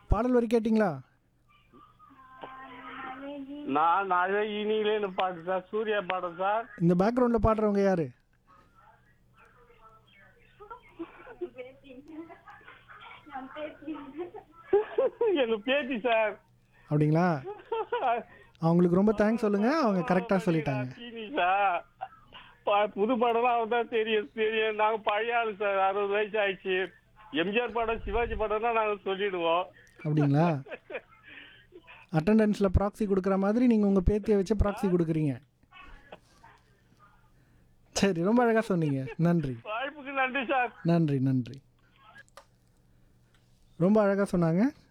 பாடல் வரி கேட்டிங்களா நான் அதே இனிலேன்னு பாட்டு சார் சூர்யா பாடம் சார் இந்த பேக்ரவுண்டில் பாடுறவங்க யாரு எங்க பேத்தி சார் அப்படிங்களா அவங்களுக்கு ரொம்ப தேங்க்ஸ் சொல்லுங்க அவங்க கரெக்டாக சொல்லிட்டாங்க சீனி சார் ப- புது படம்லாம் அவன் தான் தெரியும் தெரியும் நாங்க பழைய ஆளு சார் அறுபது வயசு ஆயிடுச்சு எம்ஜிஆர் படம் சிவாஜி படம்னா நாங்க சொல்லிடுவோம் அப்படிங்களா அட்டண்டன்ஸில் ப்ராக்ஸி கொடுக்குற மாதிரி நீங்கள் உங்கள் பேத்தியை வச்சு ப்ராக்ஸி கொடுக்குறீங்க சரி ரொம்ப அழகாக சொன்னீங்க நன்றி வாய்ப்புக்கு நன்றி சார் நன்றி நன்றி ரொம்ப அழகாக சொன்னாங்க